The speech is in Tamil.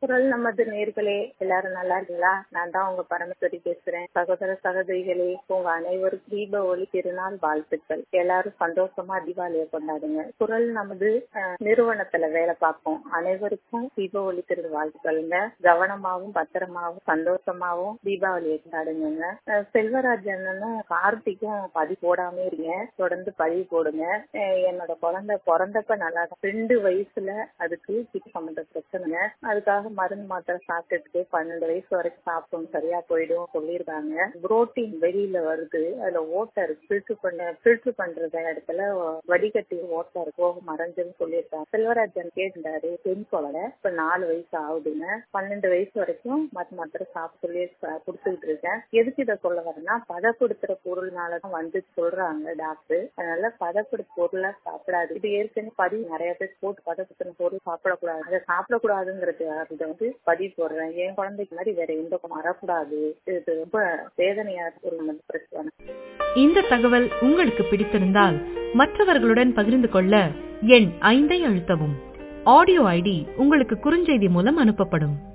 குரல் நமது நேர்களே எல்லாரும் நல்லா இருக்கீங்களா நான் தான் உங்க பரமேஸ்வரி பேசுறேன் சகோதர சகோதரிகளே உங்க அனைவரும் தீப ஒளி திருநாள் வாழ்த்துக்கள் எல்லாரும் சந்தோஷமா தீபாவளியை கொண்டாடுங்க குரல் நமது அஹ், நிறுவனத்துல வேலை பார்ப்போம் அனைவருக்கும் தீப ஒளி திரு வாழ்த்துக்கள்ங்க கவனமாவும் பத்திரமாவும் சந்தோஷமாவும் தீபாவளியை கொண்டாடுங்க அஹ், செல்வராஜ் அண்ணனும் கார்த்திக்கும் பதிவு போடாம இருங்க தொடர்ந்து பதிவு போடுங்க அஹ், என்னோட குழந்தை பிறந்தப்ப நல்லா தான். ரெண்டு வயசுல அதுக்கு கிட் சம்பந்த பிரச்சனைங்க அதுக்காக மருந்து மாத்திரை சாப்பிட்டுட்டு பன்னெண்டு வயசு வரைக்கும் சாப்பிடும் சரியா போயிடும் சொல்லியிருக்காங்க புரோட்டீன் வெளியில வருது அதுல ஓட்டை இருக்கு ஃபில்டர் பண்ண ஃபில்டர் பண்றது இடத்துல வடிகட்டி ஓட்டை இருக்கு மறைஞ்சுன்னு சொல்லியிருக்காங்க செல்வராஜன் கேட்டாரு பெண் குழந்தை இப்ப நாலு வயசு ஆகுதுங்க பன்னெண்டு வயசு வரைக்கும் மருந்து மாத்திரை சாப்பிட சொல்லி ச- கொடுத்துக்கிட்டு இருக்கேன் எதுக்கு இதை சொல்ல வரேன்னா பதப்படுத்துற பொருள்னாலதான் வந்து சொல்றாங்க டாக்டர் அதனால பதப்படுத்த பொருளை சாப்பிடாது இது ஏற்கனவே பதிவு நிறைய பேர் போட்டு பதப்படுத்தின பொருள் சாப்பிடக்கூடாது அதை சாப்பிடக்கூடாதுங்கிறது இதை வந்து பதிவு போடுறேன் என் குழந்தைக்கு மாதிரி வேற எந்த பக்கம் வரக்கூடாது இது ரொம்ப வேதனையா இருக்கு ஒரு நமக்கு பிரச்சனை இந்த தகவல் உங்களுக்கு பிடித்திருந்தால் மற்றவர்களுடன் பகிர்ந்து கொள்ள எண் ஐந்தை அழுத்தவும் ஆடியோ ஐடி உங்களுக்கு குறுஞ்செய்தி மூலம் அனுப்பப்படும்